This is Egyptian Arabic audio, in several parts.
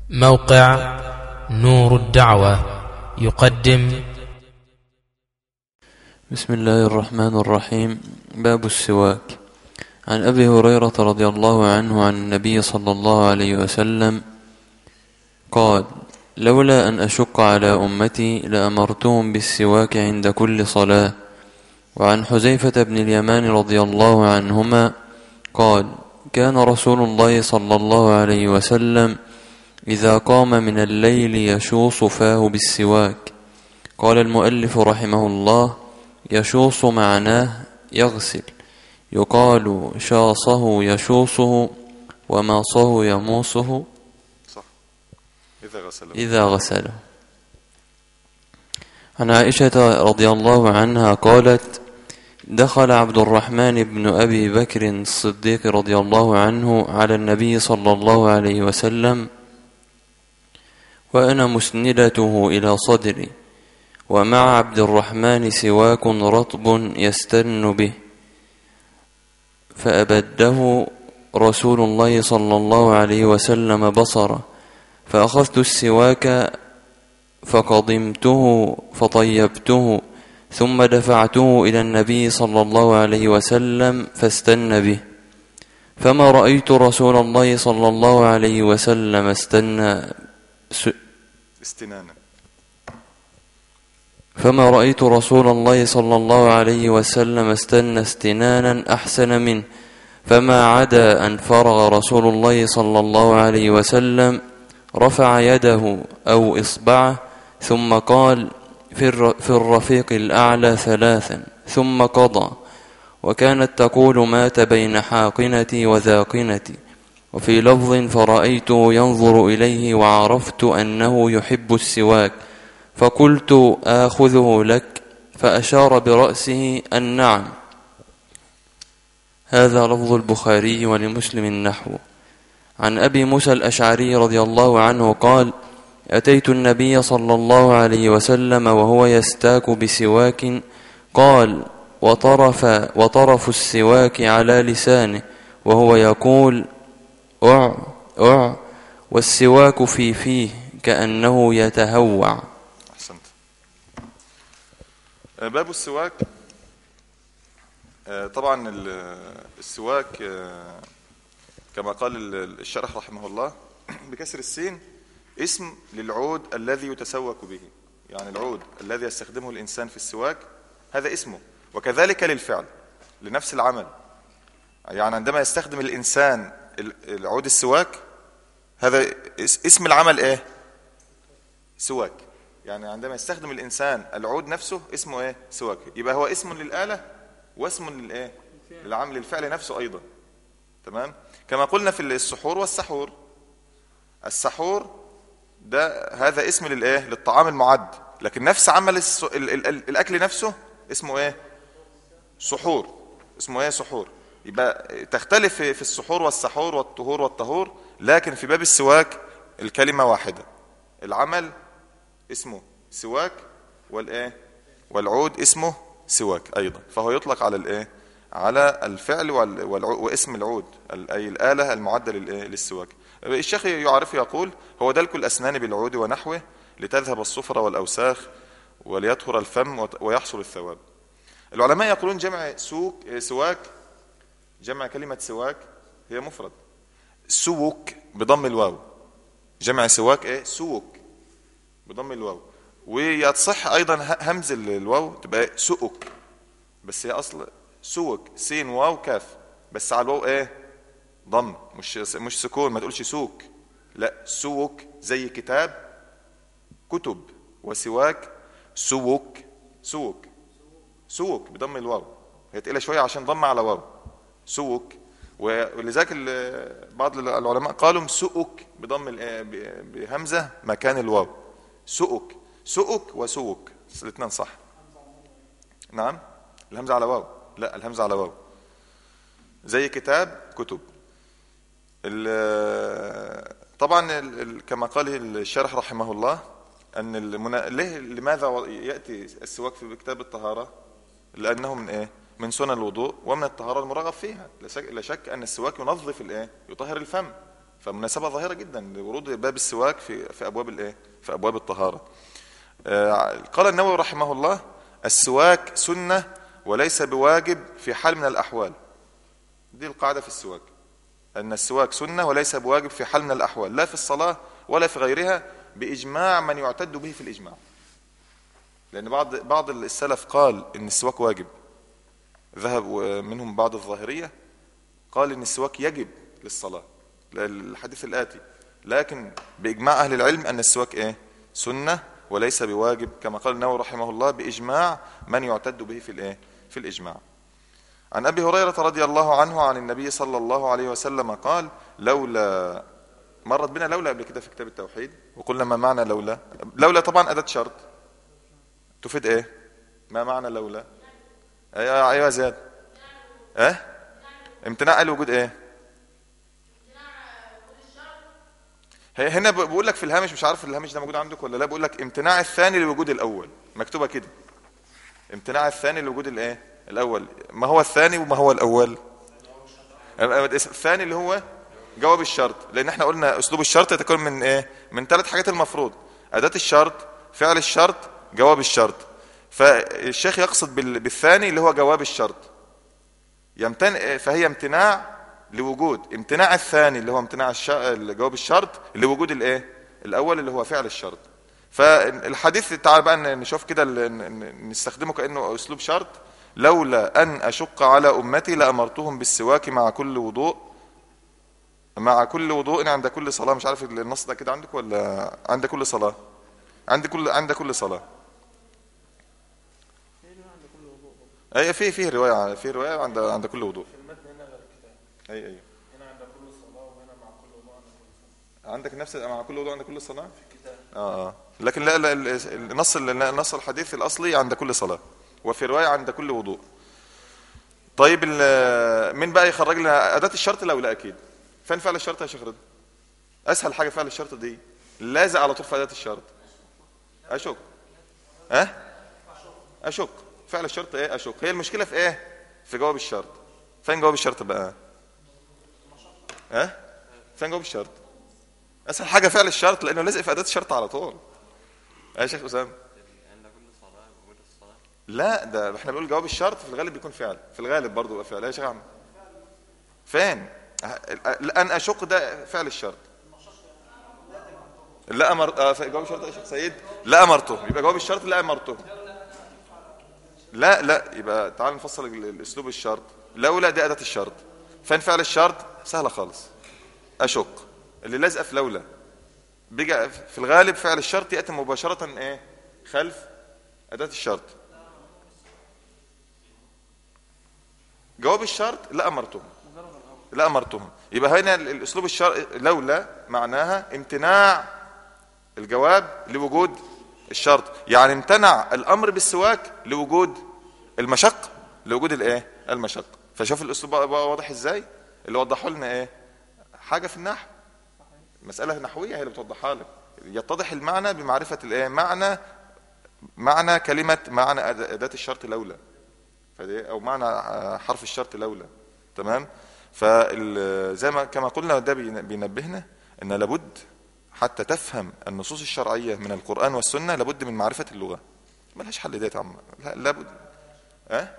موقع نور الدعوة يقدم بسم الله الرحمن الرحيم باب السواك عن أبي هريرة رضي الله عنه عن النبي صلى الله عليه وسلم قال لولا أن أشق على أمتي لأمرتهم بالسواك عند كل صلاة وعن حذيفة بن اليمان رضي الله عنهما قال كان رسول الله صلى الله عليه وسلم إذا قام من الليل يشوص فاه بالسواك قال المؤلف رحمه الله يشوص معناه يغسل يقال شاصه يشوصه وماصه يموصه صح إذا غسله إذا غسله عن عائشة رضي الله عنها قالت دخل عبد الرحمن بن أبي بكر الصديق رضي الله عنه على النبي صلى الله عليه وسلم وأنا مسندته إلى صدري ومع عبد الرحمن سواك رطب يستن به فأبده رسول الله صلى الله عليه وسلم بصره فأخذت السواك فقضمته فطيبته ثم دفعته إلى النبي صلى الله عليه وسلم فاستن به فما رأيت رسول الله صلى الله عليه وسلم استنى س- استنانا فما رأيت رسول الله صلى الله عليه وسلم استنى استنانا أحسن منه فما عدا أن فرغ رسول الله صلى الله عليه وسلم رفع يده أو إصبعه ثم قال في الر- في الرفيق الأعلى ثلاثا ثم قضى وكانت تقول مات بين حاقنتي وذاقنتي وفي لفظ فرأيته ينظر إليه وعرفت أنه يحب السواك فقلت آخذه لك فأشار برأسه النعم هذا لفظ البخاري ولمسلم نحو عن أبي موسى الأشعري رضي الله عنه قال أتيت النبي صلى الله عليه وسلم وهو يستاك بسواك قال وطرف, وطرف السواك على لسانه وهو يقول أع أع والسواك في فيه كأنه يتهوع أحسنت آه، باب السواك آه، طبعا ال- السواك آه، كما قال ال- الشرح رحمه الله بكسر السين اسم للعود الذي يتسوك به يعني العود الذي يستخدمه الإنسان في السواك هذا اسمه وكذلك للفعل لنفس العمل يعني عندما يستخدم الإنسان ال- العود السواك هذا اس- اسم العمل ايه سواك يعني عندما يستخدم الانسان العود نفسه اسمه ايه سواك يبقى هو اسم للاله واسم للايه للعمل الفعل نفسه ايضا تمام كما قلنا في السحور والسحور السحور ده هذا اسم للايه للطعام المعد لكن نفس عمل الس... ال... ال... ال... الاكل نفسه اسمه ايه سحور اسمه ايه سحور يبقى تختلف في في السحور والسحور والطهور والطهور لكن في باب السواك الكلمه واحده العمل اسمه سواك والايه والعود اسمه سواك ايضا فهو يطلق على الايه على الفعل وال- والعو- واسم العود ال- اي الاله المعده للايه للسواك الشيخ يعرف يقول هو دلك الاسنان بالعود ونحوه لتذهب الصفرة والاوساخ وليطهر الفم وت- ويحصل الثواب العلماء يقولون جمع سوك سواك جمع كلمة سواك هي مفرد سوك بضم الواو جمع سواك ايه سوك بضم الواو ويتصح ايضا ه- همز ال- الواو تبقى إيه؟ سؤك بس هي اصل سوك سين واو كاف بس على الواو ايه ضم مش مش سكون ما تقولش سوك لا سوك زي كتاب كتب وسواك سوك سوك سوك بضم الواو هي تقيله شويه عشان ضم على واو سوك ولذلك ال- بعض العلماء قالوا سؤك بضم ال- ب- بهمزه مكان الواو سؤك سؤك وسوك الاثنين صح نعم الهمزه على واو لا الهمزه على واو زي كتاب كتب ال- طبعا ال- ال- كما قال الشارح رحمه الله ان المنا... ليه لماذا ياتي السواك في كتاب الطهاره لانه من ايه من سنن الوضوء ومن الطهاره المرغب فيها لا شك, لا شك ان السواك ينظف الايه يطهر الفم فمناسبة ظاهرة جدا لورود باب السواك في في أبواب الإيه؟ في أبواب الطهارة. آه، قال النووي رحمه الله: السواك سنة وليس بواجب في حال من الأحوال. دي القاعدة في السواك. أن السواك سنة وليس بواجب في حال من الأحوال، لا في الصلاة ولا في غيرها بإجماع من يعتد به في الإجماع. لأن بعض بعض السلف قال إن السواك واجب. ذهب منهم بعض الظاهرية قال إن السواك يجب للصلاة. الحديث الآتي لكن بإجماع أهل العلم أن السواك إيه؟ سنة وليس بواجب كما قال النووي رحمه الله بإجماع من يعتد به في الإيه؟ في الإجماع. عن أبي هريرة رضي الله عنه عن النبي صلى الله عليه وسلم قال لولا مرت بنا لولا قبل كده في كتاب التوحيد وقلنا ما معنى لولا لولا طبعا أداة شرط تفيد إيه؟ ما معنى لولا؟ أيوة أيوة زياد إيه؟ امتناع الوجود إيه؟ هي هنا بقول لك في الهامش مش عارف الهامش ده موجود عندك ولا لا بقول لك امتناع الثاني لوجود الاول مكتوبه كده امتناع الثاني لوجود الايه الاول ما هو الثاني وما هو الاول الثاني اللي هو جواب الشرط لان احنا قلنا اسلوب الشرط يتكون من ايه من ثلاث حاجات المفروض اداه الشرط فعل الشرط جواب الشرط فالشيخ يقصد بالثاني اللي هو جواب الشرط يمتن فهي امتناع لوجود امتناع الثاني اللي هو امتناع الش... جواب الشرط لوجود الايه الاول اللي هو فعل الشرط فالحديث تعال بقى نشوف كده نستخدمه كانه اسلوب شرط لولا ان اشق على امتي لامرتهم بالسواك مع كل وضوء مع كل وضوء عند كل صلاه مش عارف النص ده كده عندك ولا عند كل صلاه عند كل عند كل صلاه اي في في روايه في روايه عند عند كل وضوء اي اي هنا عند كل صلاة وهنا مع كل وضوء عند كل صلاة عندك نفس مع كل وضوء عند كل صلاه في الكتاب اه اه لكن لا, لا النص النص الحديث الاصلي عند كل صلاه وفي روايه عند كل وضوء طيب مين بقى يخرج لنا اداه الشرط لولا اكيد فين فعل الشرط يا شيخ رضا اسهل حاجه فعل الشرط دي لازق على طول في اداه الشرط اشك ها أه؟ اشك فعل الشرط ايه اشك هي المشكله في ايه في جواب الشرط فين جواب الشرط بقى ها أه؟ فين جواب الشرط اسهل حاجه فعل الشرط لانه لازق في اداه الشرط على طول يا شيخ اسامه عند كل صلاة وجود الصلاة لا ده احنا بنقول جواب الشرط في الغالب بيكون فعل في الغالب برضه بيبقى فعل يا شيخ عم فين ان اشق ده فعل الشرط لا امر آه جواب الشرط يا شيخ سيد لا امرته يبقى جواب الشرط لا امرته لا لا يبقى تعال نفصل الاسلوب الشرط لولا دي اداه الشرط فين فعل الشرط سهله خالص اشق اللي لازقه في لولا بيجي في الغالب فعل الشرط ياتي مباشره ايه خلف اداه الشرط جواب الشرط لا امرتهم لا امرتهم يبقى هنا الاسلوب الشرط لولا معناها امتناع الجواب لوجود الشرط يعني امتنع الامر بالسواك لوجود المشق لوجود الايه المشق فشوف الاسلوب بقى واضح ازاي اللي وضحوا لنا ايه حاجه في النحو مساله نحويه هي اللي بتوضحها لك يتضح المعنى بمعرفه الايه معنى معنى كلمه معنى اداه الشرط لولا فدي او معنى حرف الشرط لولا تمام فزي ما كما قلنا ده بينبهنا ان لابد حتى تفهم النصوص الشرعيه من القران والسنه لابد من معرفه اللغه ملهاش حل ديت يا عم لا لابد ها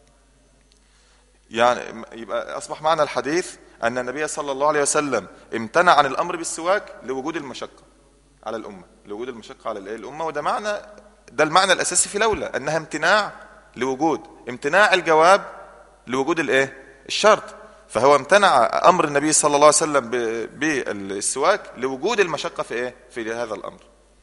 يعني يبقى اصبح معنى الحديث ان النبي صلى الله عليه وسلم امتنع عن الامر بالسواك لوجود المشقه على الامه لوجود المشقه على الايه الامه وده معنى ده المعنى الاساسي في لولا انها امتناع لوجود امتناع الجواب لوجود الايه الشرط فهو امتنع امر النبي صلى الله عليه وسلم بالسواك لوجود المشقه في ايه في هذا الامر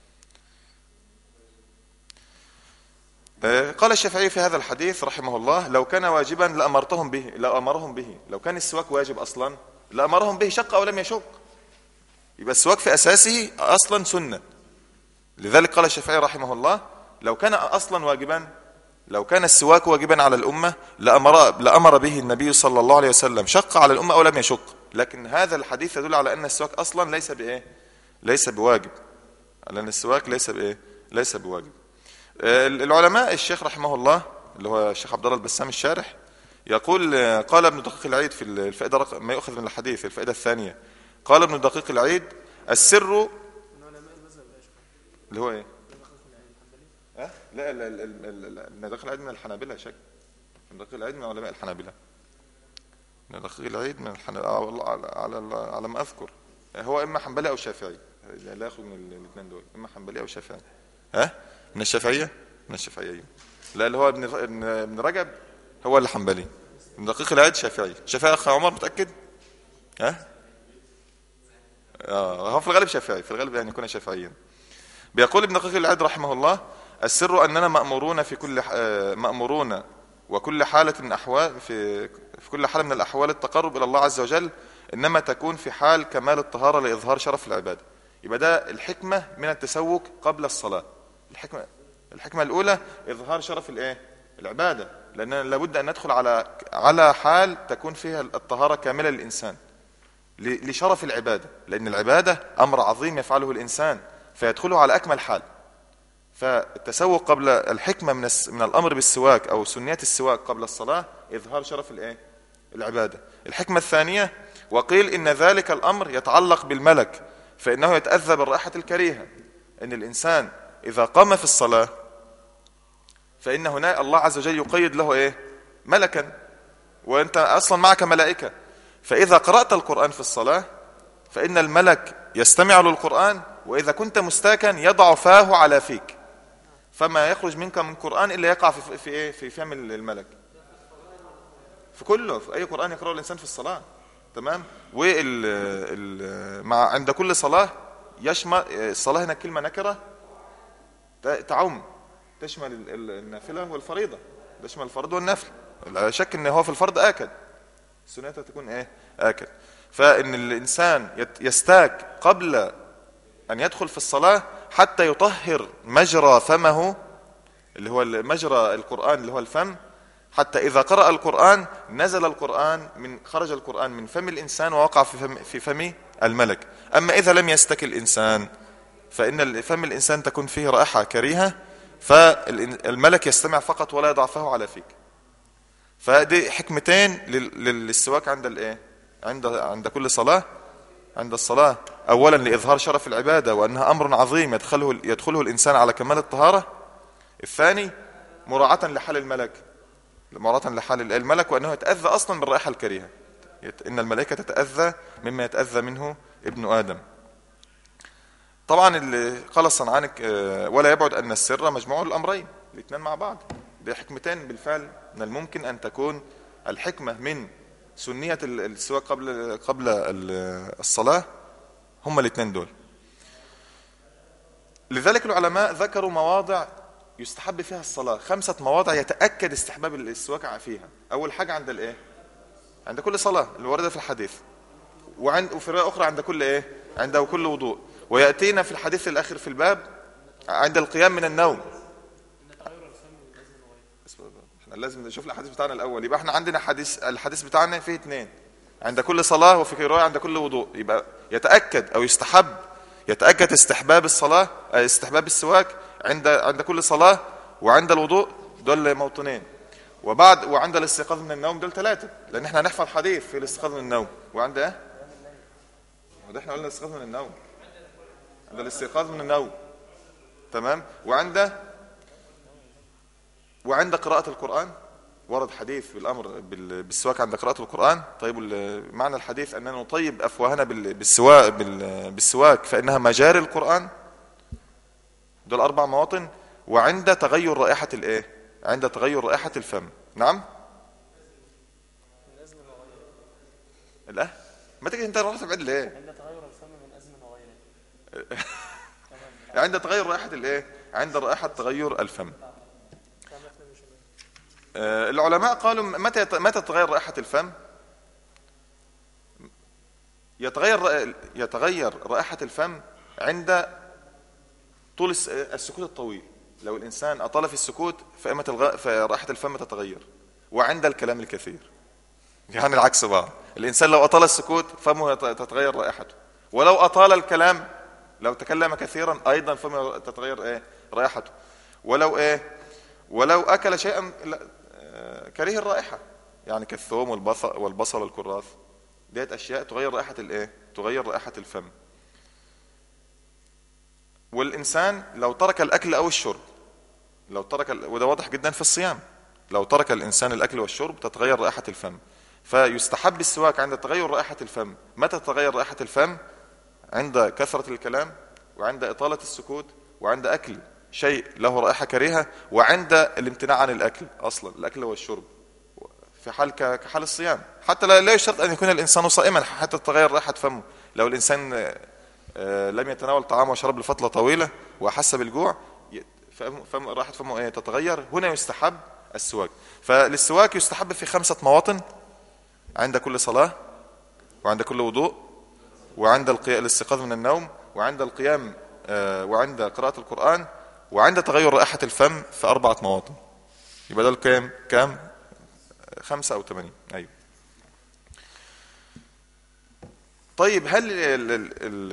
قال الشافعي في هذا الحديث رحمه الله لو كان واجبا لامرتهم به لامرهم به لو كان السواك واجب اصلا لامرهم به شق او لم يشق يبقى السواك في اساسه اصلا سنه لذلك قال الشافعي رحمه الله لو كان اصلا واجبا لو كان السواك واجبا على الامه لامر لامر به النبي صلى الله عليه وسلم شق على الامه او لم يشق لكن هذا الحديث يدل على ان السواك اصلا ليس بايه ليس بواجب لان السواك ليس بايه ليس بواجب العلماء الشيخ رحمه الله اللي هو الشيخ عبد الله البسام الشارح يقول قال ابن دقيق العيد في الفائده رقم ما يؤخذ من الحديث الفائده الثانيه قال ابن دقيق العيد السر اللي هو ايه أه؟ لا لا لا لا- لا- لا ابن دقيق العيد من الحنابلة يا شك ابن دقيق العيد من علماء الحنابلة ابن دقيق العيد من الحنابلة آه والله على على على ما اذكر هو اما حنبلي او شافعي لا ياخذ من الاثنين دول اما حنبلي او شافعي ها من الشافعيه من الشافعيه لا اللي هو ابن ابن ابن رجب هو اللي حنبلي ابن دقيق العيد شافعي شافعي اخ عمر متاكد ها اه هو في الغالب شافعي في الغالب يعني يكون شافعيا بيقول ابن دقيق العيد رحمه الله السر اننا مامورون في كل ح- آه، مامورون وكل حاله من احوال في في كل حاله من الاحوال التقرب الى الله عز وجل انما تكون في حال كمال الطهاره لاظهار شرف العباده يبقى ده الحكمه من التسوق قبل الصلاه الحكمه الحكمه الاولى اظهار شرف الايه العباده لاننا لابد ان ندخل على على حال تكون فيها الطهاره كامله للانسان ل- لشرف العباده لان العباده امر عظيم يفعله الانسان فيدخله على اكمل حال فالتسوق قبل الحكمه من الس- من الامر بالسواك او سنيات السواك قبل الصلاه اظهار شرف الايه العباده الحكمه الثانيه وقيل ان ذلك الامر يتعلق بالملك فانه يتاذى بالرائحه الكريهه ان الانسان اذا قام في الصلاه فان هنا الله عز وجل يقيد له ايه ملكا وانت اصلا معك ملائكه فاذا قرات القران في الصلاه فان الملك يستمع للقران واذا كنت مستاكا يضع فاه على فيك فما يخرج منك من قران الا يقع في في ايه في فم الملك في كله في اي قران يقراه الانسان في الصلاه تمام وال ال- مع عند كل صلاه يشمل الصلاه هنا كلمه نكره ت- تعم تشمل ال- ال- النافله والفريضه تشمل الفرض والنفل لا شك ان هو في الفرض اكد سنتها تكون ايه اكد فان الانسان يت- يستاك قبل ان يدخل في الصلاه حتى يطهر مجرى فمه اللي هو مجرى القران اللي هو الفم حتى اذا قرأ القرآن نزل القرآن من خرج القرآن من فم الانسان ووقع في فم في فم الملك اما اذا لم يستك الانسان فان فم الانسان تكون فيه رائحه كريهه فالملك يستمع فقط ولا يضع فاه على فيك فدي حكمتين لل- لل- للسواك عند الايه عند عند كل صلاه عند الصلاه اولا لاظهار شرف العباده وانها امر عظيم يدخله يدخله الانسان على كمال الطهاره الثاني مراعاه لحال الملك مراعاه لحال الملك وانه يتاذى اصلا بالرائحه الكريهه يت- ان الملائكه تتاذى مما يتاذى منه ابن ادم طبعا اللي قال الصنعاني آه، ولا يبعد ان السر مجموع الامرين الاثنين مع بعض دي حكمتين بالفعل من الممكن ان تكون الحكمه من سنيه ال- السواك قبل قبل ال- الصلاه هما الاثنين دول لذلك العلماء ذكروا مواضع يستحب فيها الصلاه خمسه مواضع يتاكد استحباب السواك فيها اول حاجه عند الايه عند كل صلاه اللي ورده في الحديث وعند وفي روايه اخرى عند كل ايه عند كل وضوء وياتينا في الحديث الاخر في الباب عند القيام من النوم احنا لازم نشوف الحديث بتاعنا الاول يبقى احنا عندنا حديث الحديث بتاعنا فيه اثنين عند كل صلاه وفي روايه عند كل وضوء يبقى يتاكد او يستحب يتاكد استحباب الصلاه آه، استحباب السواك عند عند كل صلاه وعند الوضوء دول موطنين وبعد وعند الاستيقاظ من النوم دول ثلاثه لان احنا هنحفظ حديث في الاستيقاظ من النوم وعند ايه وده احنا قلنا الاستيقاظ من النوم عند الاستيقاظ من النوم تمام وعند وعند قراءة القرآن ورد حديث بالأمر بال- بالسواك عند قراءة القرآن طيب ال- معنى الحديث أننا نطيب أفواهنا بال- بالسواك بال- بالسواك فإنها مجاري القرآن دول أربع مواطن وعند تغير رائحة الإيه عند تغير رائحة الفم نعم لا ما تيجي انت رحت بعيد ليه عند تغير الفم من أزمن وغيره عند تغير رائحة الايه عند رائحة تغير الفم آه، العلماء قالوا متى يت- متى تتغير رائحة الفم يتغير رائ- يتغير رائحة الفم عند طول الس- السكوت الطويل لو الإنسان أطال في السكوت فإما تلغ... فرائحة الفم تتغير وعند الكلام الكثير يعني العكس بعض الإنسان لو أطال السكوت فمه يت- تتغير رائحته ولو أطال الكلام لو تكلم كثيرا أيضا فمه تتغير إيه رائحته ولو إيه ولو أكل شيئا لا- آه، كريه الرائحة يعني كالثوم والبصل والبصل والكراث ديت أشياء تغير رائحة الإيه تغير رائحة الفم والإنسان لو ترك الأكل أو الشرب لو ترك ال- وده واضح جدا في الصيام لو ترك الإنسان الأكل والشرب تتغير رائحة الفم فيستحب السواك عند تغير رائحة الفم متى تتغير رائحة الفم عند كثرة الكلام وعند إطالة السكوت وعند أكل شيء له رائحة كريهة وعند الامتناع عن الأكل أصلا الأكل والشرب في حال ك- كحال الصيام حتى لا لا يشترط أن يكون الإنسان صائما حتى تتغير رائحة فمه لو الإنسان آه، آه، لم يتناول طعام وشرب لفترة طويلة وأحس بالجوع ي- فم فم رائحة فمه إيه تتغير هنا يستحب السواك فللسواك يستحب في خمسة مواطن عند كل صلاة وعند كل وضوء وعند القيام الاستيقاظ من النوم وعند القيام آه، وعند قراءة القرآن وعند تغير رائحة الفم في أربعة مواطن يبقى دول كام كام خمسة أو ثمانية أيوة طيب هل ال ال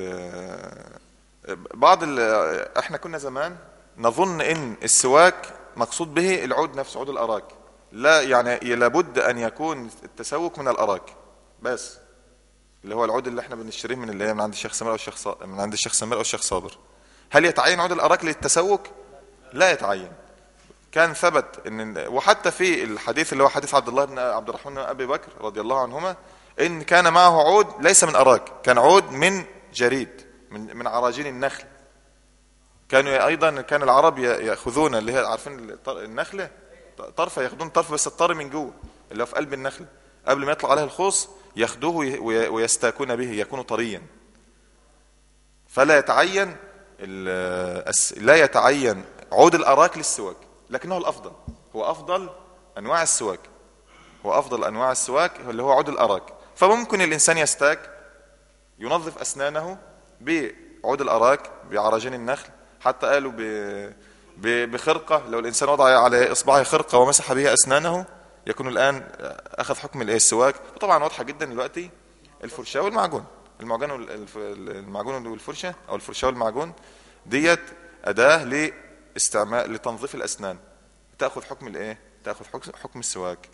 ال بعض ال احنا كنا زمان نظن ان السواك مقصود به العود نفسه عود الاراك لا يعني لابد ان يكون التسوك من الاراك بس اللي هو العود اللي احنا بنشتريه من اللي هي من عند الشيخ سمير او الشيخ صا- من عند الشيخ سمير او الشيخ صابر هل يتعين عود الاراك للتسوك لا يتعين كان ثبت ان وحتى في الحديث اللي هو حديث عبد الله بن عبد الرحمن بن ابي بكر رضي الله عنهما ان كان معه عود ليس من اراك كان عود من جريد من من عراجين النخل كانوا ايضا كان العرب ي- ياخذون اللي هي عارفين الطر- النخله طرفه ياخذون طرف بس الطر من جوه اللي هو في قلب النخله قبل ما يطلع عليه الخوص ياخذوه وي- وي- ويستاكون به يكون طريا فلا يتعين ال- الس- لا يتعين عود الاراك للسواك لكنه الافضل هو افضل انواع السواك هو افضل انواع السواك اللي هو عود الاراك فممكن الانسان يستاك ينظف اسنانه بعود الاراك بعراجين النخل حتى قالوا ب... ب... بخرقه لو الانسان وضع على اصبعه خرقه ومسح بها اسنانه يكون الان اخذ حكم الايه السواك وطبعا واضحه جدا دلوقتي الفرشاه والمعجون المعجون والف... المعجون والفرشه او الفرشاه والمعجون ديت اداه لاستعمال لتنظيف الاسنان تاخذ حكم الايه تاخذ حكم حكم السواك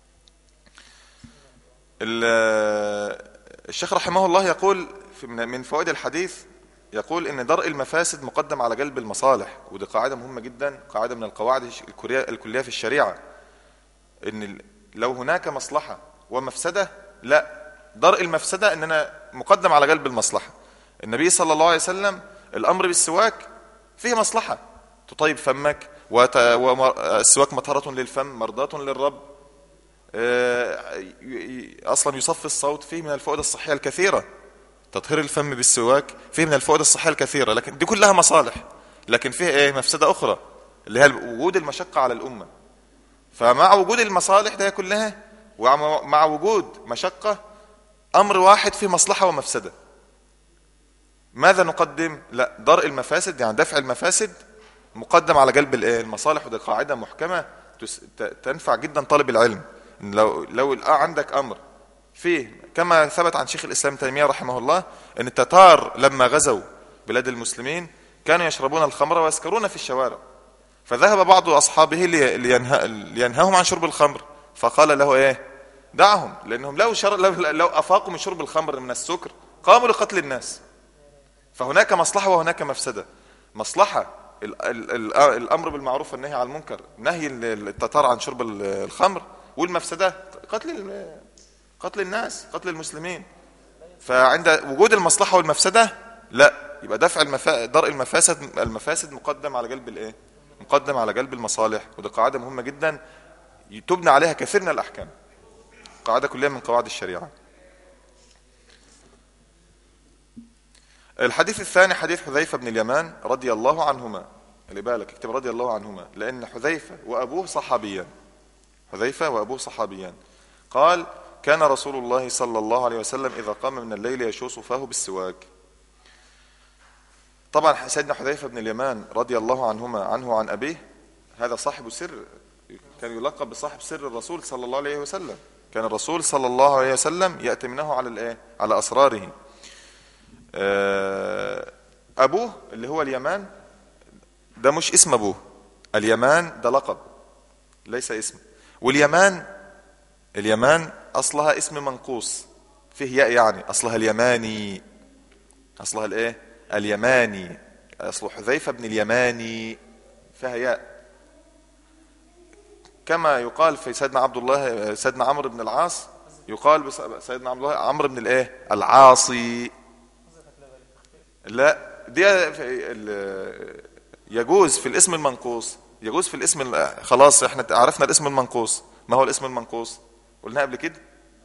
ال- الشيخ رحمه الله يقول في- من من فوائد الحديث يقول ان درء المفاسد مقدم على جلب المصالح ودي قاعده مهمه جدا قاعده من القواعد الكليه الكليه في الشريعه ان ال- لو هناك مصلحه ومفسده لا درء المفسده اننا مقدم على جلب المصلحه النبي صلى الله عليه وسلم الامر بالسواك فيه مصلحه تطيب فمك وت- وم- السواك مطهره للفم مرضاه للرب آه، ي- ي- اصلا يصفي الصوت فيه من الفوائد الصحيه الكثيره تطهير الفم بالسواك فيه من الفوائد الصحيه الكثيره لكن دي كلها مصالح لكن فيه ايه مفسده اخرى اللي هي وجود المشقه على الامه فمع وجود المصالح ده كلها ومع مع وجود مشقه امر واحد فيه مصلحه ومفسده ماذا نقدم لا درء المفاسد يعني دفع المفاسد مقدم على جلب الايه المصالح وده قاعده محكمه تس- ت- تنفع جدا طالب العلم لو لو الآن عندك امر فيه كما ثبت عن شيخ الاسلام تيميه رحمه الله ان التتار لما غزوا بلاد المسلمين كانوا يشربون الخمر ويسكرون في الشوارع فذهب بعض اصحابه لي- لينهى لينهاهم عن شرب الخمر فقال له ايه دعهم لانهم لو شر لو, لو افاقوا من شرب الخمر من السكر قاموا لقتل الناس فهناك مصلحة وهناك مفسدة مصلحة ال ال ال الأمر بالمعروف والنهي عن المنكر نهي ال- التتار عن شرب ال- الخمر والمفسدة قتل ال- قتل الناس قتل المسلمين فعند وجود المصلحة والمفسدة لا يبقى دفع المفا... درء المفاسد المفاسد مقدم على جلب الايه مقدم على جلب المصالح ودي قاعدة مهمة جدا تبنى عليها كثير من الأحكام قاعدة كلها من قواعد الشريعة الحديث الثاني حديث حذيفة بن اليمان رضي الله عنهما اللي بالك اكتب رضي الله عنهما لأن حذيفة وأبوه صحابيان حذيفة وأبوه صحابيان قال كان رسول الله صلى الله عليه وسلم إذا قام من الليل يشوص فاه بالسواك طبعا سيدنا حذيفة بن اليمان رضي الله عنهما عنه عن أبيه هذا صاحب سر كان يلقب بصاحب سر الرسول صلى الله عليه وسلم كان الرسول صلى الله عليه وسلم يأتمنه على الايه على أسراره آه، أبوه اللي هو اليمان ده مش اسم أبوه اليمان ده لقب ليس اسم واليمان اليمان أصلها اسم منقوص فيه ياء يعني اصلها اليماني اصلها الايه اليماني اصل حذيفه بن اليماني فيها ياء كما يقال في سيدنا عبد الله سيدنا عمرو بن العاص يقال بس- سيدنا عبد الله عمرو بن الايه العاصي لا دي في ال- يجوز في الاسم المنقوص يجوز في الاسم ال- خلاص احنا عرفنا الاسم المنقوص ما هو الاسم المنقوص قلنا قبل كده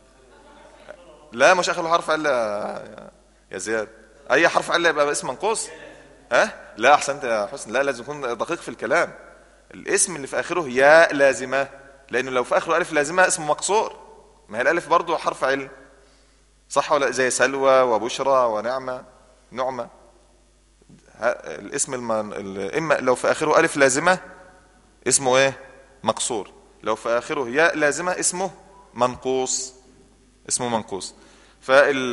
لا مش اخر حرف الا يا- يا زياد اي حرف الا يبقى اسم منقوص ها لا احسنت يا حسن لا لازم يكون دقيق في الكلام الاسم اللي في اخره ياء لازمه لانه لو في اخره الف لازمه اسم مقصور ما هي الالف برضه حرف علم صح ولا زي سلوى وبشرى ونعمه نعمه ها- الاسم المن... ال- اما لو في اخره الف لازمه اسمه ايه مقصور لو في اخره ياء لازمه اسمه منقوص اسمه منقوص فال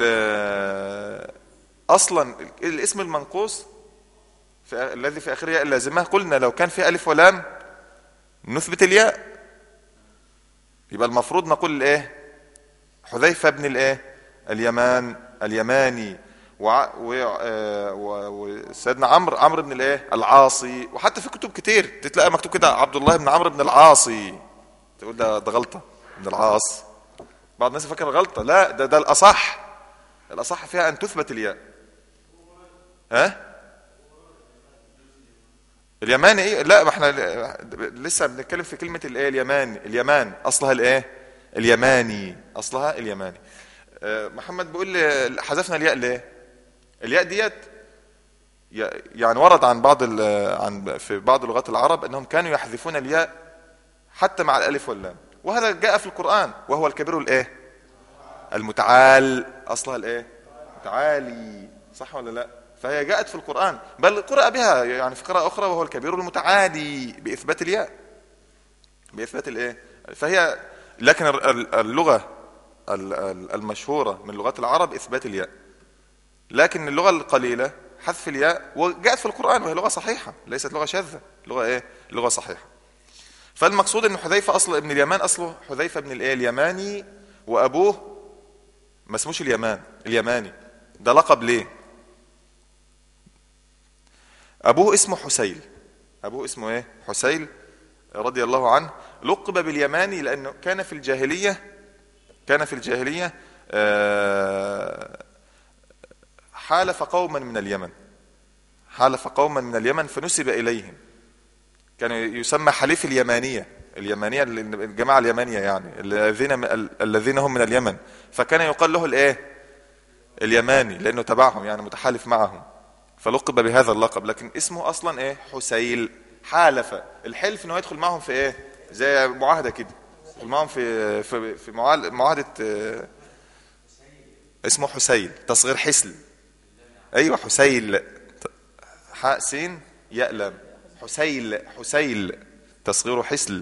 اصلا الاسم المنقوص في الذي في اخره ياء لازمه قلنا لو كان في الف ولام نثبت الياء يبقى المفروض نقول الايه حذيفه بن الايه اليمان اليماني وع- و- آه، و- وسيدنا عمرو عمرو بن الايه العاصي وحتى في كتب كتير تلاقي مكتوب كده عبد الله بن عمرو بن العاصي تقول ده ده غلطه بن العاص بعض الناس فاكر غلطه لا ده ده الاصح الاصح فيها ان تثبت الياء ها اليماني ايه لا ما احنا لسه بنتكلم في كلمه الايه اليمان اليمان اصلها الايه اليماني اصلها اليماني آه، محمد بيقول لي حذفنا الياء ليه الياء ديت ي- يعني ورد عن بعض ال- عن في بعض لغات العرب انهم كانوا يحذفون الياء حتى مع الالف واللام وهذا جاء في القران وهو الكبير الايه المتعال اصلها الايه متعالي صح ولا لا فهي جاءت في القران بل قرأ بها يعني في قراءه اخرى وهو الكبير المتعالي باثبات الياء باثبات الايه فهي لكن ال- ال- اللغه ال- ال- المشهوره من لغات العرب اثبات الياء لكن اللغه القليله حذف الياء وجاءت في القران وهي لغه صحيحه ليست لغه شاذه لغه ايه لغه صحيحه فالمقصود ان حذيفه اصل ابن اليمان اصله حذيفه بن الايه اليماني وابوه ما اسموش اليمان اليماني ده لقب ليه ابوه اسمه حسيل ابوه اسمه ايه حسيل رضي الله عنه لقب باليماني لانه كان في الجاهليه كان في الجاهليه آه، حالف قوما من اليمن حالف قوما من اليمن فنسب اليهم كان يسمى حليف اليمانيه اليمانيه الجماعه اليمانيه يعني الذين الذين هم من اليمن فكان يقال له الايه اليماني لانه تبعهم يعني متحالف معهم فلقب بهذا اللقب لكن اسمه اصلا ايه حسيل حالف الحلف انه يدخل معهم في ايه زي معاهده كده يدخل معهم في في في معال- معاهده آه، اسمه حسيل تصغير حسل ايوه حسيل حاء سين ياء لام حسيل حسيل تصغيره حسل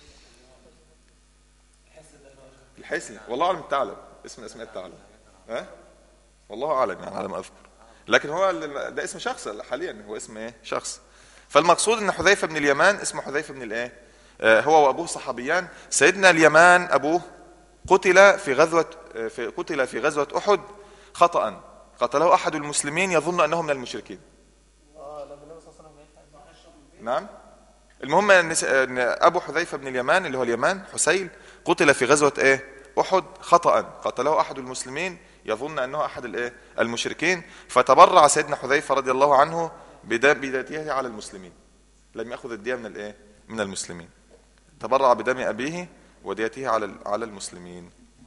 الحسل والله اعلم الثعلب اسم من اسماء الثعلب ها والله اعلم يعني على ما اذكر لكن هو ال- ده اسم شخص حاليا هو اسم ايه شخص فالمقصود ان حذيفه بن اليمان اسمه حذيفه بن الايه آه، هو وابوه صحابيان سيدنا اليمان ابوه قتل في غزوه آه، في قتل في غزوه احد خطا قتله احد المسلمين يظن انه من المشركين نعم المهم ان س- ان ابو حذيفه بن اليمان اللي هو اليمان حسيل قتل في غزوه ايه احد خطا قتله احد المسلمين يظن انه احد الايه المشركين فتبرع سيدنا حذيفه رضي الله عنه بدم بديته على المسلمين لم ياخذ الديه من الايه من المسلمين تبرع بدم ابيه وديته على ال- على المسلمين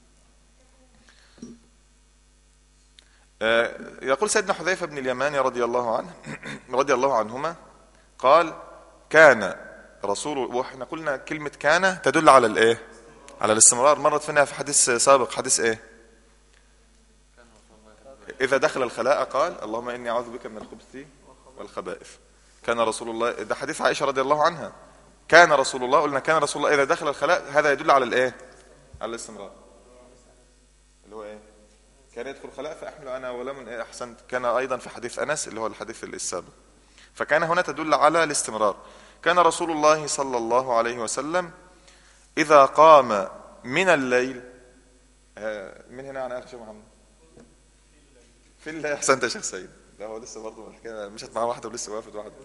آه، يقول سيدنا حذيفه بن اليمان رضي الله عنه رضي الله عنهما قال كان رسول واحنا قلنا كلمة كان تدل على الايه على الاستمرار مرت فينا في حديث سابق حديث ايه اذا دخل الخلاء قال اللهم اني اعوذ بك من الخبث والخبائث كان رسول الله ده حديث عائشة رضي الله عنها كان رسول الله قلنا كان رسول الله اذا دخل الخلاء هذا يدل على الايه على الاستمرار اللي هو ايه كان يدخل الخلاء فاحمل انا ولم إيه احسنت كان ايضا في حديث انس اللي هو الحديث السابق فكان هنا تدل على الاستمرار كان رسول الله صلى الله عليه وسلم إذا قام من الليل آه، من هنا عن آخر شيخ محمد في الله احسنت يا شيخ سيد لا هو لسه برضه الحكايه مشت معاه واحده ولسه وقفت واحده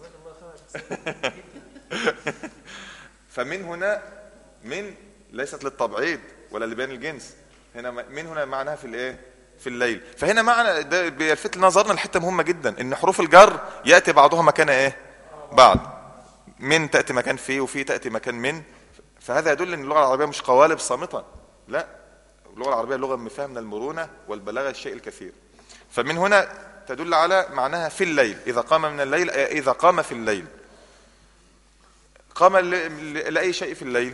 فمن هنا من ليست للتبعيض ولا لبيان الجنس هنا من هنا معناها في الايه في الليل فهنا معنى ده بيلفت نظرنا لحته مهمه جدا ان حروف الجر ياتي بعضها مكان ايه بعض من تاتي مكان في وفي تاتي مكان من فهذا يدل ان اللغه العربيه مش قوالب صامته لا اللغه العربيه لغه مفيها من المرونه والبلاغه الشيء الكثير فمن هنا تدل على معناها في الليل اذا قام من الليل أي اذا قام في الليل قام ل- ل- لاي شيء في الليل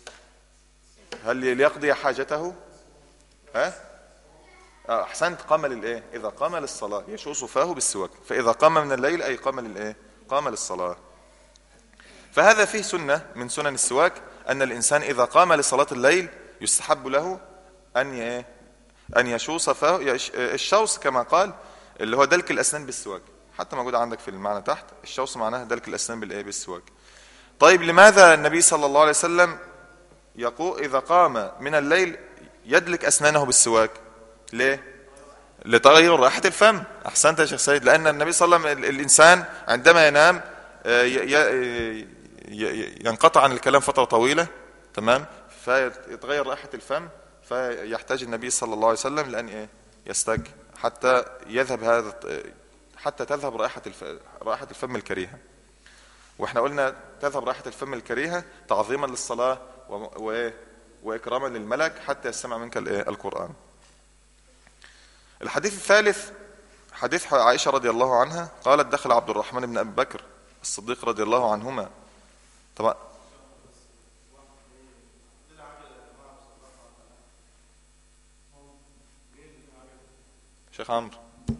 هل ليقضي حاجته ها آه، احسنت قام للايه اذا قام للصلاه يشوص فاه بالسواك فاذا قام من الليل اي قام للايه قام للصلاه فهذا فيه سنه من سنن السواك ان الانسان اذا قام لصلاه الليل يستحب له ان ي- ان يشوص فاه يش- الشوص كما قال اللي هو دلك الاسنان بالسواك حتى موجود عندك في المعنى تحت الشوص معناها دلك الاسنان بالايه بالسواك طيب لماذا النبي صلى الله عليه وسلم يقول إذا قام من الليل يدلك أسنانه بالسواك ليه؟ لتغير رائحة الفم أحسنت يا شيخ سيد لأن النبي صلى الله عليه وسلم ال- الإنسان عندما ينام آه، ي- ي- ي- ينقطع عن الكلام فترة طويلة تمام فيتغير رائحة الفم فيحتاج النبي صلى الله عليه وسلم لأن إيه يستج حتى يذهب هذا حتى تذهب رائحة الف... رائحة الفم الكريهة واحنا قلنا تذهب رائحة الفم الكريهة تعظيما للصلاة و... و... وإكراما للملك حتى يستمع منك الإيه؟ القرآن الحديث الثالث حديث عائشة رضي الله عنها قالت دخل عبد الرحمن بن أبي بكر الصديق رضي الله عنهما طبعا شيخ عمرو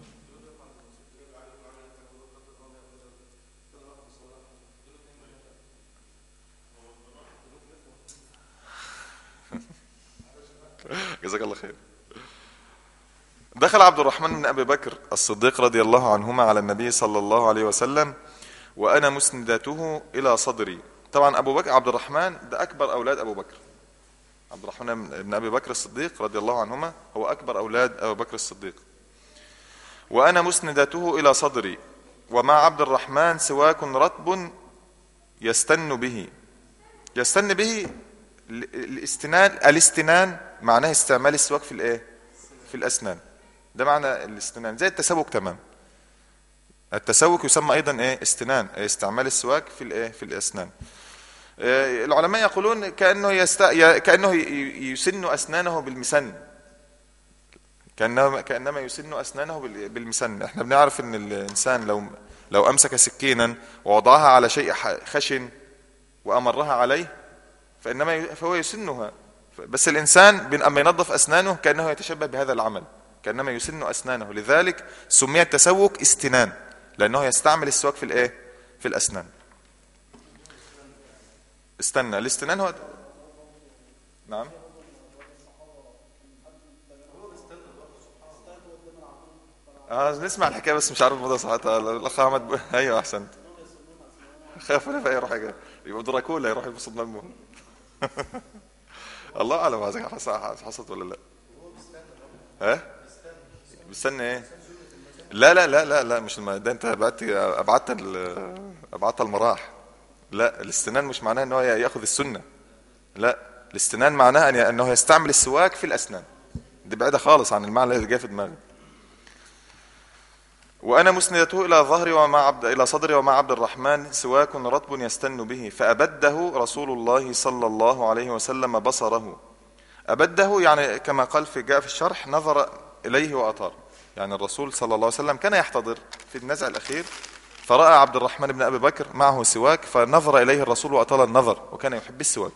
جزاك الله خير دخل عبد الرحمن بن ابي بكر الصديق رضي الله عنهما على النبي صلى الله عليه وسلم وانا مسندته الى صدري طبعا ابو بكر عبد الرحمن ده اكبر اولاد ابو بكر عبد الرحمن بن ابي بكر الصديق رضي الله عنهما هو اكبر اولاد ابو بكر الصديق وانا مسندته الى صدري ومع عبد الرحمن سواك رطب يستن به يستن به ال- الاستنان الاستنان معناه استعمال السواك في الايه في الاسنان ده معنى الاستنان زي التسوك تمام التسوك يسمى ايضا ايه استنان أي استعمال السواك في الايه في الاسنان آه، العلماء يقولون كانه يست... ي- كانه ي- يسن اسنانه بالمسن كانما كانما يسن اسنانه بال- بالمسن احنا بنعرف ان الانسان لو لو امسك سكينا ووضعها على شيء ح- خشن وامرها عليه فانما ي- فهو يسنها بس الانسان بين اما ينظف اسنانه كانه يتشبه بهذا العمل كانما يسن اسنانه لذلك سمي التسوك استنان لانه يستعمل السواك في الايه في الاسنان استنى الاستنان هو نعم اه نسمع الحكايه بس مش عارف الموضوع صحتها الاخ احمد ب... ايوه احسنت خاف ولا في اي حاجه يبقى دراكولا يروح يبص دمه الله اعلم هذا حص- حصلت ولا لا ها بستنى ايه لا لا لا لا لا مش الم... ده انت بعت ابعدت ال... ابعدت المراح لا الاستنان مش معناه ان هو ياخذ السنه لا الاستنان معناه ان انه يستعمل السواك في الاسنان دي بعيده خالص عن المعنى اللي جاي في دماغي وأنا مسندته إلى ظهري ومع عبد إلى صدري ومع عبد الرحمن سواك رطب يستن به فأبده رسول الله صلى الله عليه وسلم بصره أبده يعني كما قال في جاء في الشرح نظر إليه وأطار يعني الرسول صلى الله عليه وسلم كان يحتضر في النزع الأخير فرأى عبد الرحمن بن أبي بكر معه سواك فنظر إليه الرسول وأطال النظر وكان يحب السواك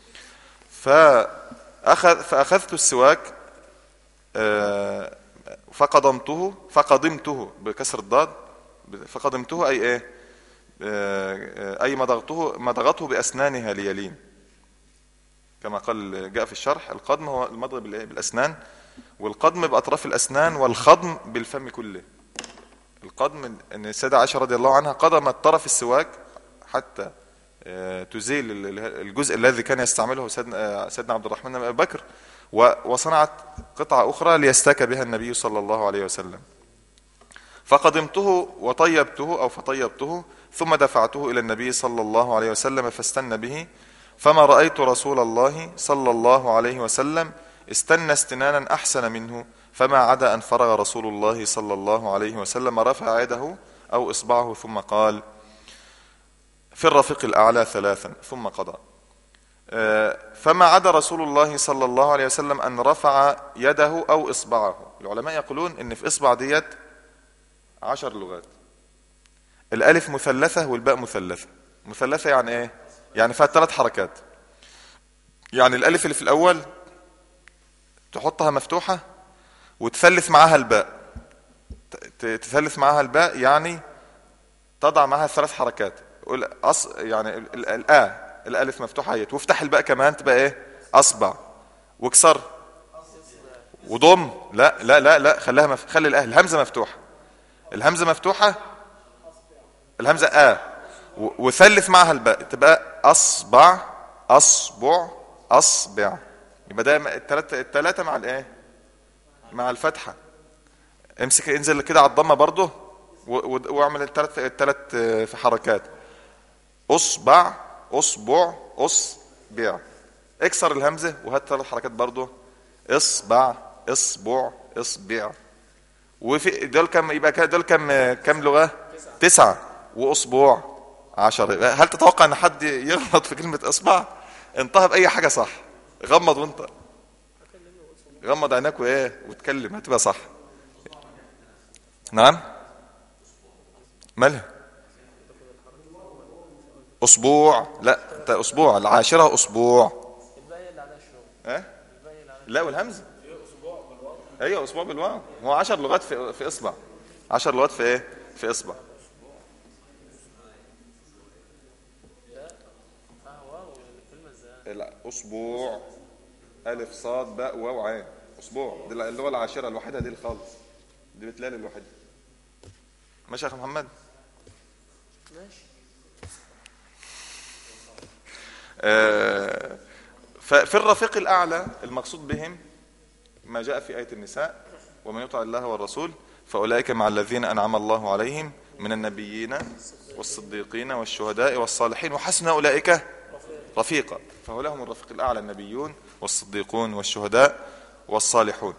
فأخذ فأخذت السواك آه، فقضمته فقضمته بكسر الضاد فقضمته اي ايه آه، اي مضغته مضغته باسنانها ليلين كما قال جاء في الشرح القضم هو المضغ بالإيه؟ بالاسنان والقضم باطراف الاسنان والخضم بالفم كله القضم ان السيده عائشه رضي الله عنها قضمت طرف السواك حتى آه، تزيل ال- ال- الجزء الذي كان يستعمله سيدنا آه، سيدنا عبد الرحمن بن ابي بكر و- وصنعت قطعه اخرى ليستاك بها النبي صلى الله عليه وسلم فقدمته وطيبته أو فطيبته ثم دفعته إلى النبي صلى الله عليه وسلم فاستنى به فما رأيت رسول الله صلى الله عليه وسلم استنى استنانا أحسن منه فما عدا أن فرغ رسول الله صلى الله عليه وسلم رفع يده أو إصبعه ثم قال في الرفيق الأعلى ثلاثا ثم قضى آه، فما عدا رسول الله صلى الله عليه وسلم أن رفع يده أو إصبعه العلماء يقولون إن في إصبع ديت عشر لغات الألف مثلثة والباء مثلثة مثلثة يعني إيه؟ يعني فيها ثلاث حركات يعني الألف اللي في الأول تحطها مفتوحة وتثلث معاها الباء ت- تثلث معاها الباء يعني تضع معاها ثلاث حركات قول أص... يعني ال- ال- الآ الألف مفتوحة هي وافتح الباء كمان تبقى إيه أصبع واكسر وضم لا لا لا لا خليها مف... خلي الأهل الهمزة مفتوحة الهمزة مفتوحة الهمزة آ و- وثلث معها الباء تبقى أصبع أصبع أصبع يبقى ده التلاتة التلاتة مع الإيه مع الفتحة امسك انزل كده على الضمة برضه و- و- واعمل التلات التلات آه، في حركات اصبع اصبع اصبع اكسر الهمزة وهات ثلاث حركات برضه اصبع اصبع اصبع وفي دول كم يبقى كده- دول كم كم لغة تسعة واسبوع عشرة هل تتوقع ان حد يغلط في كلمة اصبع انتهى بأي حاجة صح غمض وانت غمض عينك وايه واتكلم هتبقى صح نعم مالها اسبوع لا ده اسبوع العاشره اسبوع ها لا والهمزه ايوه اسبوع بالواو هو 10 لغات في في اصبع 10 لغات في ايه في اصبع لا اسبوع الف صاد باء واو عين اسبوع دي اللغه العاشره الوحيده دي خالص دي بتلاقي الوحيده ماشي يا اخي محمد آه، ففي الرفيق الأعلى المقصود بهم ما جاء في آية النساء ومن يطع الله والرسول فأولئك مع الذين أنعم الله عليهم من النبيين والصديقين والشهداء والصالحين وحسن أولئك رفيقا فهؤلاء هم الرفيق الأعلى النبيون والصديقون والشهداء والصالحون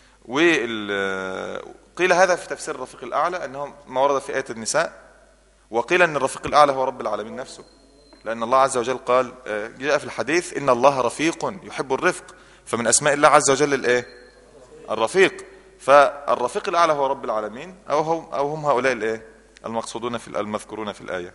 وقيل هذا في تفسير الرفيق الأعلى أنه ما ورد في آية النساء وقيل أن الرفيق الأعلى هو رب العالمين نفسه لأن الله عز وجل قال آه، جاء في الحديث إن الله رفيق يحب الرفق فمن أسماء الله عز وجل الإيه الرفيق فالرفيق الأعلى هو رب العالمين أو هم, أو هم هؤلاء الإيه المقصودون في المذكورون في الآية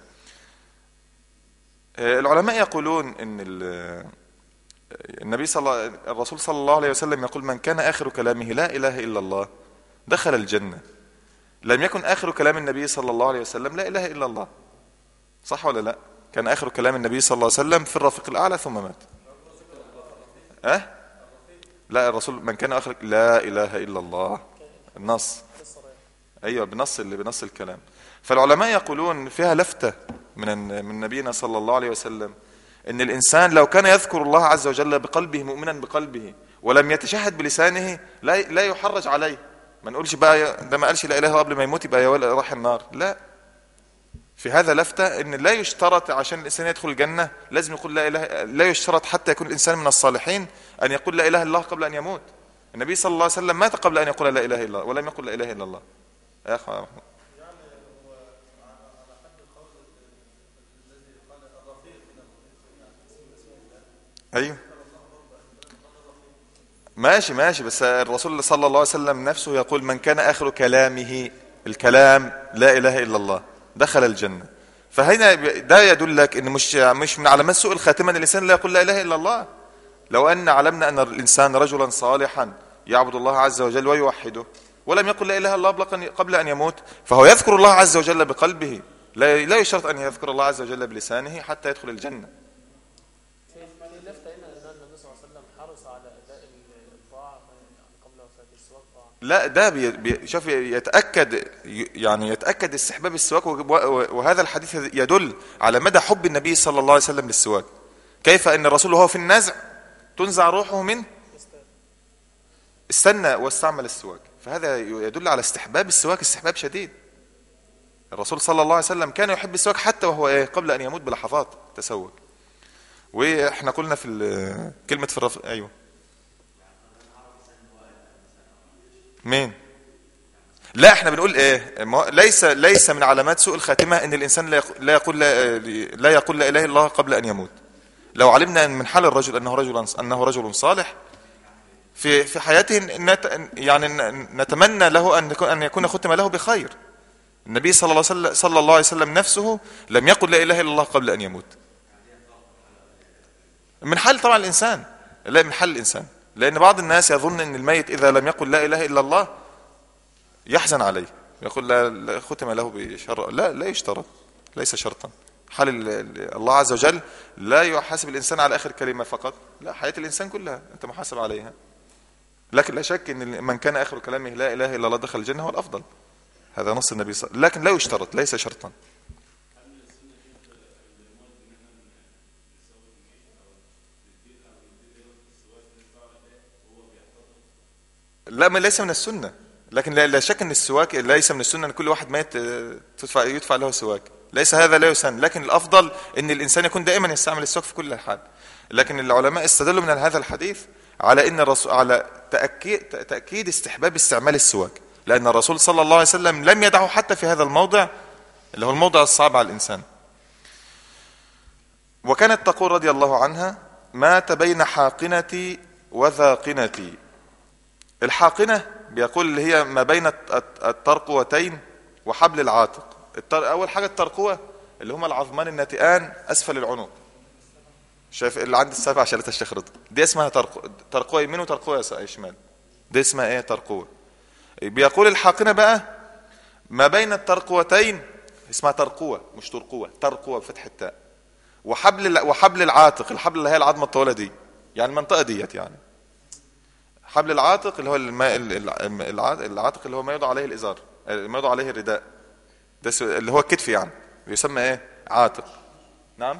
آه، العلماء يقولون إن ال- النبي صلى الله الرسول صلى الله عليه وسلم يقول من كان آخر كلامه لا إله إلا الله دخل الجنة لم يكن آخر كلام النبي صلى الله عليه وسلم لا إله إلا الله صح ولا لا كان آخر كلام النبي صلى الله عليه وسلم في الرفيق الأعلى ثم مات أه لا الرسول من كان آخر لا إله إلا الله النص أيوة بنص اللي بنص الكلام فالعلماء يقولون فيها لفتة من من نبينا صلى الله عليه وسلم ان الانسان لو كان يذكر الله عز وجل بقلبه مؤمنا بقلبه ولم يتشهد بلسانه لا لا يحرج عليه ما نقولش بقى يا- ده ما قالش لا اله قبل ما يموت يبقى يا ولا راح النار لا في هذا لفتة ان لا يشترط عشان الانسان يدخل الجنة لازم يقول لا اله لا يشترط حتى يكون الانسان من الصالحين ان يقول لا اله الا الله قبل ان يموت النبي صلى الله عليه وسلم مات قبل ان يقول لا اله الا الله ولم يقل لا اله الا الله يا اخي ايوه ماشي ماشي بس الرسول صلى الله عليه وسلم نفسه يقول من كان اخر كلامه الكلام لا اله الا الله دخل الجنه فهنا ده يدلك ان مش مش من علامات سوء الخاتمه ان الانسان لا يقول لا اله الا الله لو ان علمنا ان الانسان رجلا صالحا يعبد الله عز وجل ويوحده ولم يقل لا اله الا الله قبل- قبل ان يموت فهو يذكر الله عز وجل بقلبه لا لا يشترط ان يذكر الله عز وجل بلسانه حتى يدخل الجنه في في لفته هنا ان النبي صلى الله عليه وسلم حرص على اداء الطاعه يعني قبل وفاته السواك طاعه لا ده بي بي شوف يتأكد ي- يعني يتأكد استحباب السواك و- و- وهذا الحديث يدل على مدى حب النبي صلى الله عليه وسلم للسواك كيف أن الرسول وهو في النزع تنزع روحه منه استنى واستعمل السواك فهذا يدل على استحباب السواك استحباب شديد الرسول صلى الله عليه وسلم كان يحب السواك حتى وهو ايه قبل ان يموت بلحظات تسوك واحنا قلنا في ال- كلمه في الرف... ايوه مين لا احنا بنقول ايه ما- ليس ليس من علامات سوء الخاتمه ان الانسان لا يق- لا يقول لا, لا يقول لا اله الا الله قبل ان يموت لو علمنا ان من حال الرجل انه رجل انه رجل صالح في في حياته نت يعني ن- نتمنى له ان يكون ان يكون ختم له بخير النبي صلى الله عليه وسلم صلى الله عليه وسلم نفسه لم يقل لا اله الا الله قبل ان يموت من حال طبعا الانسان لا من حال الانسان لان بعض الناس يظن ان الميت اذا لم يقل لا اله الا الله يحزن عليه يقول لا لا ختم له بشر لا لا يشترط ليس شرطا حال ال- ال- الله عز وجل لا يحاسب الانسان على اخر كلمه فقط لا حياه الانسان كلها انت محاسب عليها لكن لا شك ان من كان اخر كلامه لا اله الا الله دخل الجنه هو الافضل هذا نص النبي صلى الله عليه وسلم لكن لا يشترط ليس شرطا لا ما ليس من السنه لكن لا, لا شك ان السواك ليس من السنه ان كل واحد مات آه، تدفع يدفع له سواك ليس هذا لا يسن لكن الافضل ان الانسان يكون دائما يستعمل السواك في كل حال لكن العلماء استدلوا من هذا الحديث على ان الرسول على تاكيد تاكيد استحباب استعمال السواك لان الرسول صلى الله عليه وسلم لم يدعه حتى في هذا الموضع اللي هو الموضع الصعب على الانسان وكانت تقول رضي الله عنها مات بين حاقنتي وذاقنتي الحاقنة بيقول اللي هي ما بين الت- الت- الترقوتين وحبل العاتق التر... أول حاجة الترقوة اللي هما العظمان الناتئان أسفل العنق شايف اللي عند السبع شالتها الشيخ رضا دي اسمها ترقوة ترقوة يمين وترقوة يس- شمال دي اسمها ايه ترقوة بيقول الحاقنة بقى ما بين الترقوتين اسمها ترقوة مش ترقوة ترقوة بفتح التاء وحبل ال- وحبل العاتق الحبل اللي هي العظمة الطويلة دي يعني المنطقة ديت يعني حبل العاتق اللي هو الماء العاتق اللي هو ما يوضع عليه الازار ما يوضع عليه الرداء ده س- اللي هو الكتف يعني بيسمى ايه عاتق نعم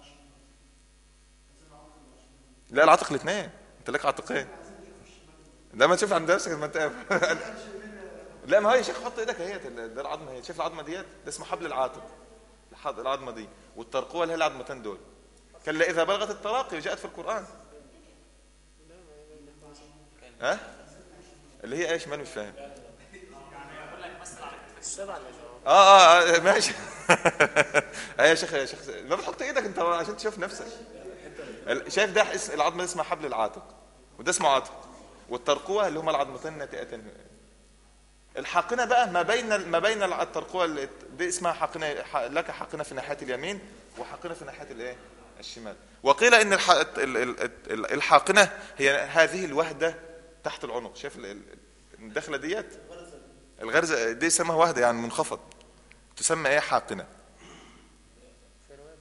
لا العاتق الاثنين انت لك عاتقين لا ما تشوف عند نفسك ما انت لا ما هي يا شيخ حط ايدك اهي ده العظمه هي شايف العظمه ديت ده اسمه حبل العاتق الحض- العظمه دي والترقوه اللي هي العظمتين دول كلا اذا بلغت التراقي جاءت في القران ها اللي هي ايش ماني مش فاهم السبع اللي جواب اه اه, آه ماشي آه يا شيخ يا شيخ ما بتحط ايدك انت عشان تشوف نفسك ال- شايف ده اس- العظمه دي اسمها حبل العاتق وده اسمه عاتق والترقوه اللي هما العظمتين الناتئتين الحاقنه بقى ما بين ال- ما بين الع- الترقوه اللي- دي اسمها حاقنه ح- لك حاقنه في ناحيه اليمين وحاقنه في ناحيه الايه الشمال وقيل ان الح- ال- ال- ال- الحاقنه هي هذه الوهده تحت العنق شايف ال- ال- الدخله ديت الغرزه دي اسمها وهده يعني منخفض تسمى ايه حاقنه